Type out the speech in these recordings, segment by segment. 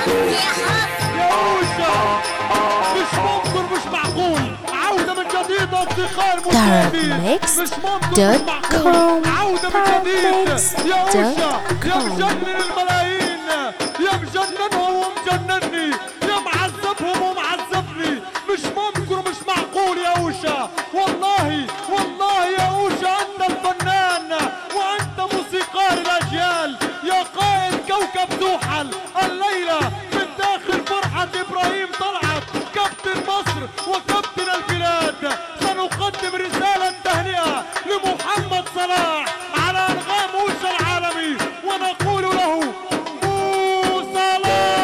يوشا مش ممكن مش معقول عودة من جديد أصدقاء المشاهدين مش ممكن مش معقول عودة من جديد يوشا يا مجنن الملايين يا مجننهم ومجنني يا معذبهم ومعذبني مش ممكن ومش معقول يا أوشا والله والله يا أوشا أنت الفنان وأنت موسيقار الأجيال يا قائد كوكب زحل الليلة من داخل فرحة إبراهيم طلعت كابتن مصر وكابتن البلاد سنقدم رسالة تهنئة لمحمد صلاح على أنغام أوشا العالمي ونقول له مو صلاح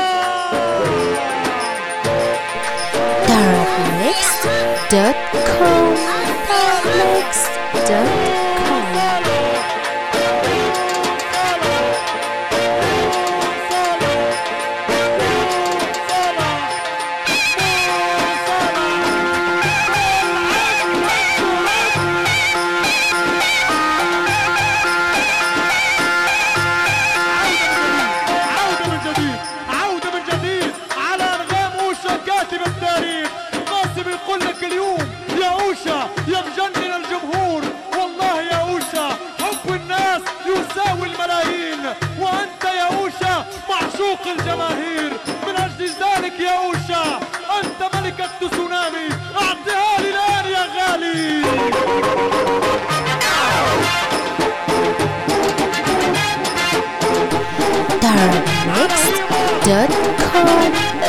Darkmixed.com Darkmixed.com عودة من جديد عودة من جديد على أنغام أوشا كاتب التاريخ قاسم يقول لك اليوم يا أوشا يا مجنن الجمهور والله يا أوشا حب الناس يساوي الملايين وأنت يا أوشا معشوق الجماهير من أجل ذلك يا أوشا أنت ملكة تسونامي أعطيها لي الآن يا غالي Darkmixed.com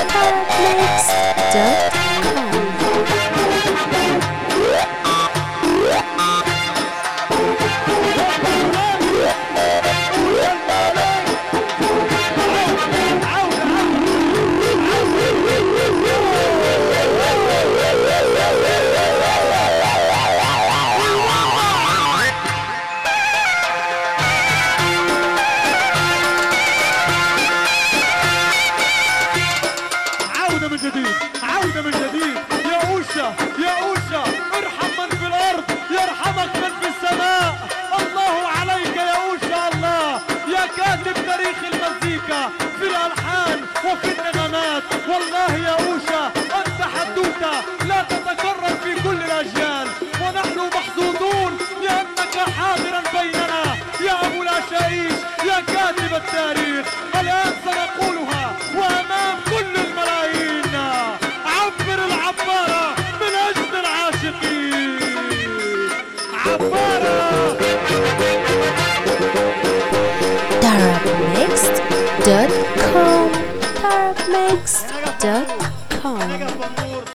Darkmixed.com عودة من جديد عودة من جديد يا أوشا يا أوشا ارحم من في الأرض يرحمك من في السماء الله عليك يا أوشا الله يا كاتب تاريخ المزيكا في الألحان وفي النغمات والله يا أوشا أنت حدوتة لا تتكرر في كل الأجيال ونحن محظوظون لأنك حاضرا بيننا يا أبو العشائش يا كاتب التاريخ الآن سنقولها وأمام كل الملايين عبر العبارة من أجل العاشقين عبارة Darkmixed.com Darkmixed.com